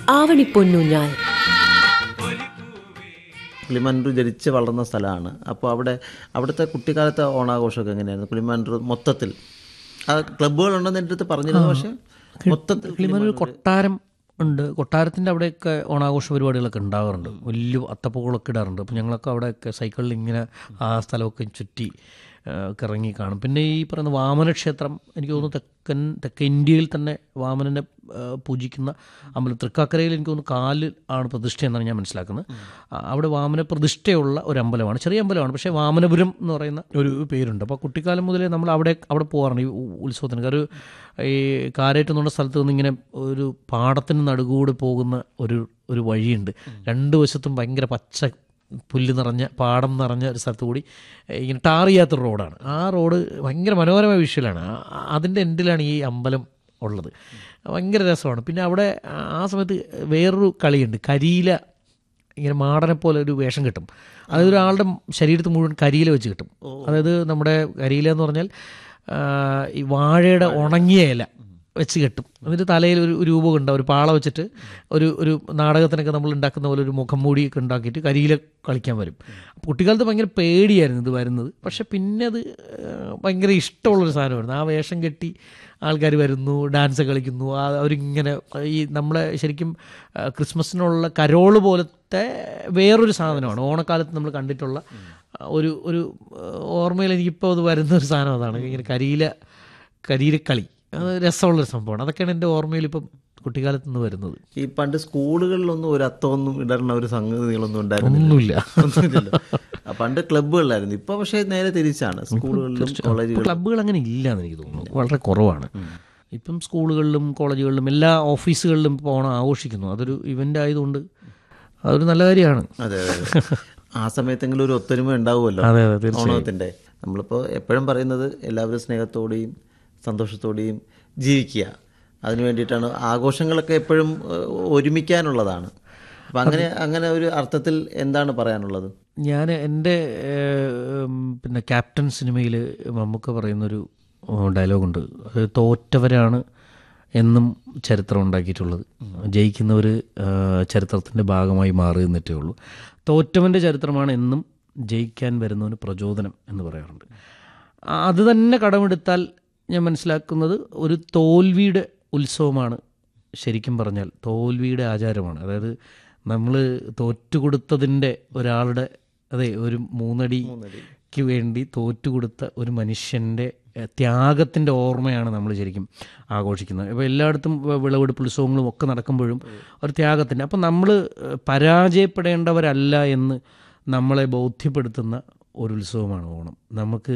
ആവണിപ്പൊന്നൂഞ്ഞാൽ പുളിമാനൂർ ജനിച്ച് വളർന്ന സ്ഥലമാണ് അപ്പോൾ അവിടെ അവിടുത്തെ കുട്ടിക്കാലത്തെ ഓണാഘോഷമൊക്കെ എങ്ങനെയായിരുന്നു പുളിമാനൂർ മൊത്തത്തിൽ ആ ക്ലബ്ബുകളുണ്ടെന്ന് എൻ്റെ അടുത്ത് പറഞ്ഞിരുന്നു പക്ഷേ മൊത്തത്തിൽ കിളിമാനൂർ കൊട്ടാരം ഉണ്ട് കൊട്ടാരത്തിൻ്റെ അവിടെയൊക്കെ ഓണാഘോഷ പരിപാടികളൊക്കെ ഉണ്ടാകാറുണ്ട് വലിയ അത്തപ്പൂക്കളൊക്കെ ഇടാറുണ്ട് അപ്പോൾ ഞങ്ങളൊക്കെ അവിടെയൊക്കെ സൈക്കിളിൽ ഇങ്ങനെ ആ സ്ഥലമൊക്കെ ചുറ്റി ആ, ഒക്കെ ഇറങ്ങി കാണും പിന്നെ ഈ പറയുന്ന വാമന ക്ഷേത്രം എനിക്ക് തോന്നുന്നു തെക്കൻ തെക്കൻ ഇന്ത്യയിൽ തന്നെ വാമനനെ ആ, പൂജിക്കുന്ന അമ്പലം തൃക്കാക്കരയിൽ എനിക്ക് തോന്നുന്നു കാലിൽ ആണ് പ്രതിഷ്ഠ എന്നാണ് ഞാൻ മനസ്സിലാക്കുന്നത് ആ, അവിടെ വാമന പ്രതിഷ്ഠയുള്ള ഒരു അമ്പലമാണ് ചെറിയ അമ്പലമാണ് പക്ഷേ വാമനപുരം എന്ന് പറയുന്ന ഒരു പേരുണ്ട് അപ്പോൾ കുട്ടിക്കാലം മുതലേ നമ്മൾ അവിടെ അവിടെ പോകാറുണ്ട് ഈ ഉ- ഉത്സവത്തിന് ഒരു ഈ കാരേറ്റ് എന്നുള്ള സ്ഥലത്ത് നിന്ന് ഇങ്ങനെ ഒരു പാടത്തിന് നടുകൂടെ പോകുന്ന ഒരു ഒരു വഴിയുണ്ട് രണ്ട് വശത്തും ഭയങ്കര പച്ച പുല്ല് നിറഞ്ഞ പാടം നിറഞ്ഞ ഒരു സ്ഥലത്ത് കൂടി ഇങ്ങനെ ടാർ ചെയ്യാത്തൊരു റോഡാണ് ആ റോഡ് ഭയങ്കര മനോഹരമായ വിഷ്വലാണ് ആ- അതിൻ്റെ എൻഡിലാണ് ഈ അമ്പലം ഉള്ളത് ഭയങ്കര രസമാണ് പിന്നെ അവിടെ ആ സമയത്ത് വേറൊരു കളിയുണ്ട് കരിയില ഇങ്ങനെ മാടനെ പോലെ ഒരു വേഷം കിട്ടും അതായത് ഒരാളുടെ ശരീരത്ത് മുഴുവൻ കരിയില വെച്ച് കിട്ടും അതായത് നമ്മുടെ കരിയില എന്ന് പറഞ്ഞാൽ ആ, ഈ വാഴയുടെ ഉണങ്ങിയ ഇല വെച്ച് കെട്ടും എന്നിട്ട് തലയിൽ ഒരു ഒരു രൂപം ഉണ്ടാവും ഒരു പാള വെച്ചിട്ട് ഒരു ഒരു നാടകത്തിനൊക്കെ നമ്മൾ ഉണ്ടാക്കുന്ന പോലെ ഒരു മുഖം മൂടിയൊക്കെ ഉണ്ടാക്കിയിട്ട് കരിയില കളിക്കാൻ വരും അപ്പോൾ കുട്ടിക്കാലത്ത് ഭയങ്കര പേടിയായിരുന്നു ഇത് വരുന്നത് പക്ഷെ പിന്നെ അത് ആ, ഭയങ്കര ഇഷ്ടമുള്ളൊരു സാധനമായിരുന്നു ആ വേഷം കെട്ടി ആൾക്കാർ വരുന്നു ഡാൻസ് കളിക്കുന്നു ആ അവരിങ്ങനെ ഈ നമ്മളെ ശരിക്കും ആ, ക്രിസ്മസിനുള്ള കരോള് പോലത്തെ വേറൊരു സാധനമാണ് ഓണക്കാലത്ത് നമ്മൾ കണ്ടിട്ടുള്ള ആ, ഒരു ഒരു ആ, ഓർമ്മയിൽ എനിക്കിപ്പോൾ അത് വരുന്ന ഒരു സാധനം അതാണ് ഇങ്ങനെ കരിയില കരിയിലക്കളി അത് രസമുള്ളൊരു സംഭവമാണ് അതൊക്കെയാണ് എൻ്റെ ഓർമ്മയിൽ ഇപ്പം കുട്ടിക്കാലത്ത് നിന്ന് വരുന്നത് ഈ പണ്ട് സ്കൂളുകളിലൊന്നും ഒരു അത്തമൊന്നും ഇടണ ഒരു സംഗതികളൊന്നും ഉണ്ടായിരുന്നില്ല ഒന്നുമില്ല ഒന്നുമില്ലല്ലോ. ആ, പണ്ട് ക്ലബ്ബുകളിലായിരുന്നു ഇപ്പൊ പക്ഷേ നേരെ തിരിച്ചാണ് സ്കൂളുകളിലും ഇപ്പോൾ കോളേജുകളിലും ക്ലബ്ബുകൾ അങ്ങനെ ഇല്ല എന്ന് എനിക്ക് തോന്നുന്നു വളരെ കുറവാണ് ഇപ്പം സ്കൂളുകളിലും കോളേജുകളിലും എല്ലാ ഓഫീസുകളിലും ഇപ്പോൾ ഓണം ആഘോഷിക്കുന്നു അതൊരു ഇവൻ്റ് ആയതുകൊണ്ട് അതൊരു നല്ല കാര്യമാണ് അതെ അതെ അതെ. ആ സമയത്തെങ്കിലും ഒരു ഒത്തൊരുമ ഉണ്ടാവുമല്ലോ അതെ അതെ തീർച്ചയായും ഓണത്തിന്റെ നമ്മളിപ്പോൾ എപ്പോഴും പറയുന്നത് എല്ലാവരും സ്നേഹത്തോടെയും സന്തോഷത്തോടെയും ജീവിക്കുക അതിനു വേണ്ടിയിട്ടാണ് ആഘോഷങ്ങളൊക്കെ എപ്പോഴും ഏഹ്, ഒരുമിക്കാനുള്ളതാണ് അപ്പം അങ്ങനെ അങ്ങനെ ഒരു അർത്ഥത്തിൽ എന്താണ് പറയാനുള്ളത് ഞാൻ എൻ്റെ ഏം, പിന്നെ ക്യാപ്റ്റൻ സിനിമയിൽ മമ്മൂക്ക പറയുന്നൊരു ഡയലോഗുണ്ട് അത് തോറ്റവരാണ് എന്നും ചരിത്രം ഉണ്ടാക്കിയിട്ടുള്ളത് ജയിക്കുന്നവർ ചരിത്രത്തിൻ്റെ ഭാഗമായി മാറി നിന്നിട്ടേ ഉള്ളൂ തോറ്റവൻ്റെ ചരിത്രമാണ് എന്നും ജയിക്കാൻ വരുന്നവന് പ്രചോദനം എന്ന് പറയാറുണ്ട് ആ- അത് തന്നെ കടമെടുത്താൽ ഞാൻ മനസ്സിലാക്കുന്നത് ഒരു തോൽവിയുടെ ഉത്സവമാണ് ശരിക്കും പറഞ്ഞാൽ തോൽവിയുടെ ആചാരമാണ് അതായത് നമ്മൾ തോറ്റുകൊടുത്തതിൻ്റെ ഒരാളുടെ അതെ ഒരു മൂന്നടിക്ക് വേണ്ടി തോറ്റുകൊടുത്ത ഒരു മനുഷ്യൻ്റെ എഹ്, ത്യാഗത്തിൻ്റെ ഓർമ്മയാണ് നമ്മൾ ശരിക്കും ആഘോഷിക്കുന്നത് ഇപ്പോൾ എല്ലായിടത്തും വ- വിളവെടുപ്പ് ഉത്സവങ്ങളും ഒക്കെ നടക്കുമ്പോഴും ഒരു ത്യാഗത്തിൻ്റെ അപ്പം നമ്മൾ പരാജയപ്പെടേണ്ടവരല്ല എന്ന് നമ്മളെ ബോധ്യപ്പെടുത്തുന്ന ഒരു ഉത്സവമാണ് ഓണം നമുക്ക്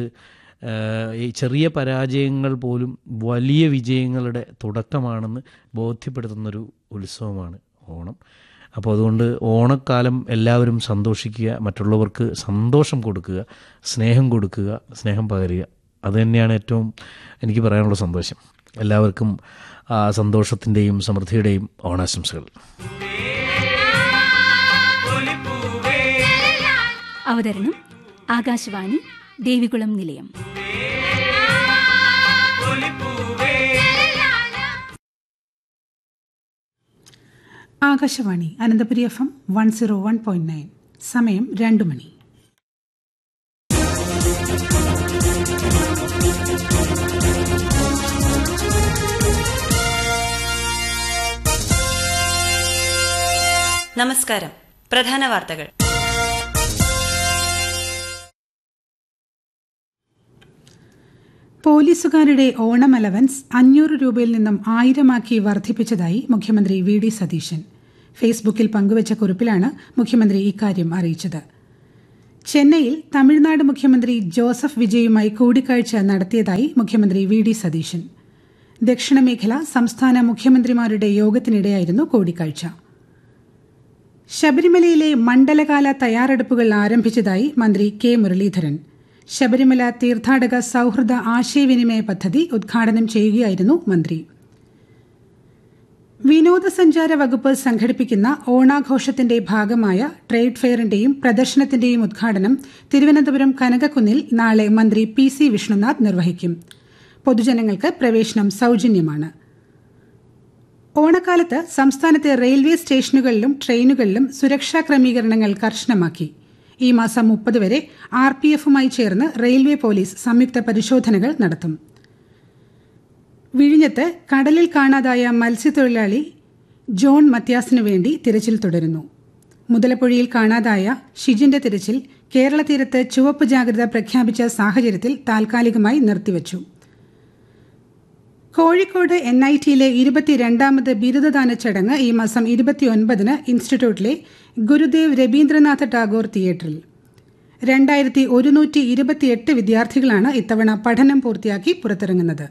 ഏഹ്, ഈ ചെറിയ പരാജയങ്ങൾ പോലും വലിയ വിജയങ്ങളുടെ തുടക്കമാണെന്ന് ബോധ്യപ്പെടുത്തുന്നൊരു ഉത്സവമാണ് ഓണം അപ്പോൾ അതുകൊണ്ട് ഓണക്കാലം എല്ലാവരും സന്തോഷിക്കുക മറ്റുള്ളവർക്ക് സന്തോഷം കൊടുക്കുക സ്നേഹം കൊടുക്കുക സ്നേഹം പകരുക അത് തന്നെയാണ് ഏറ്റവും എനിക്ക് പറയാനുള്ള സന്തോഷം എല്ലാവർക്കും ആ സന്തോഷത്തിൻ്റെയും സമൃദ്ധിയുടെയും ഓണാശംസകൾ അവതരണം ആകാശവാണി ദേവികുളം നിലയം Akashvani Ananthapuri F M one zero one point nine സമയം രണ്ടു മണി നമസ്കാരം പ്രധാന വാർത്തകൾ പോലീസുകാരുടെ ഓണം അലവൻസ് അഞ്ഞൂറ് രൂപയിൽ നിന്നും ആയിരമാക്കി വർദ്ധിപ്പിച്ചതായി മുഖ്യമന്ത്രി വി ഡി സതീശൻ ഫേസ്ബുക്കിൽ പങ്കുവച്ച കുറിപ്പിലാണ് മുഖ്യമന്ത്രി ഇക്കാര്യം അറിയിച്ചത് ചെന്നൈയിൽ തമിഴ്നാട് മുഖ്യമന്ത്രി ജോസഫ് വിജയുമായി കൂടിക്കാഴ്ച നടത്തിയതായി മുഖ്യമന്ത്രി വി ഡി സതീശൻ ദക്ഷിണമേഖല സംസ്ഥാന മുഖ്യമന്ത്രിമാരുടെ യോഗത്തിനിടെയായിരുന്നു കൂടിക്കാഴ്ച ശബരിമലയിലെ മണ്ഡലകാല തയ്യാറെടുപ്പുകൾ ആരംഭിച്ചതായി മന്ത്രി കെ മുരളീധരൻ ശബരിമല തീർത്ഥാടക സൌഹൃദ ആശയവിനിമയ പദ്ധതി ഉദ്ഘാടനം ചെയ്യുകയായിരുന്നു മന്ത്രി വിനോദസഞ്ചാര വകുപ്പ് സംഘടിപ്പിക്കുന്ന ഓണാഘോഷത്തിന്റെ ഭാഗമായ ട്രേഡ് ഫെയറിന്റെയും പ്രദർശനത്തിന്റെയും ഉദ്ഘാടനം തിരുവനന്തപുരം കനകക്കുന്നിൽ നാളെ മന്ത്രി പി സി വിഷ്ണുനാഥ് നിർവഹിക്കും പൊതുജനങ്ങൾക്ക് പ്രവേശനം സൌജന്യമാണ് ഓണക്കാലത്ത് സംസ്ഥാനത്തെ റെയിൽവേ സ്റ്റേഷനുകളിലും ട്രെയിനുകളിലും സുരക്ഷാ ക്രമീകരണങ്ങൾ കർശനമാക്കി ഈ മാസം മുപ്പത് വരെ ആർ പി എഫുമായി ചേർന്ന് റെയിൽവേ പോലീസ് സംയുക്ത പരിശോധനകൾ നടത്തും വിഴിഞ്ഞത്ത് കടലിൽ കാണാതായ മത്സ്യത്തൊഴിലാളി ജോൺ മത്യാസിനു വേണ്ടി തിരച്ചിൽ തുടരുന്നു മുതലപ്പുഴയിൽ കാണാതായ ഷിജിന്റെ തിരച്ചിൽ കേരള തീരത്ത് ചുവപ്പ് ജാഗ്രത പ്രഖ്യാപിച്ച സാഹചര്യത്തിൽ താൽക്കാലികമായി നിർത്തിവച്ചു കോഴിക്കോട് എൻ ഐ ടിയിലെ ഇരുപത്തിരണ്ടാമത് ബിരുദദാന ചടങ്ങ് ഈ മാസം ഇരുപത്തിയൊൻപതിന് ഇൻസ്റ്റിറ്റ്യൂട്ടിലെ ഗുരുദേവ് രവീന്ദ്രനാഥ ടാഗോർ തിയേറ്ററിൽ രണ്ടായിരത്തി ഒരുന്നൂറ്റി ഇരുപത്തിയെട്ട് വിദ്യാർത്ഥികളാണ് ഇത്തവണ പഠനം പൂർത്തിയാക്കി പുറത്തിറങ്ങുന്നത്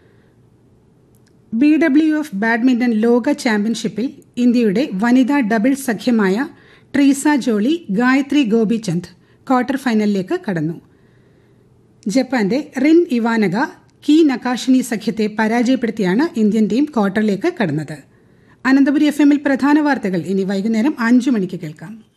ബി ഡബ്ല്യു എഫ് ബാഡ്മിന്റൺ ലോക ചാമ്പ്യൻഷിപ്പിൽ ഇന്ത്യയുടെ വനിതാ ഡബിൾസ് സഖ്യമായ ട്രീസ ജോളി ഗായത്രി ഗോപിചന്ദ് ക്വാർട്ടർ ഫൈനലിലേക്ക് കടന്നു ജപ്പാന്റെ റിൻ ഇവാനഗ കി നക്കാഷിനി സഖ്യത്തെ പരാജയപ്പെടുത്തിയാണ് ഇന്ത്യൻ ടീം ക്വാർട്ടറിലേക്ക് കടന്നത് അനന്തപുരി എഫ് എമ്മിൽ പ്രധാന വാർത്തകൾ ഇനി വൈകുന്നേരം അഞ്ചു മണിക്ക് കേൾക്കാം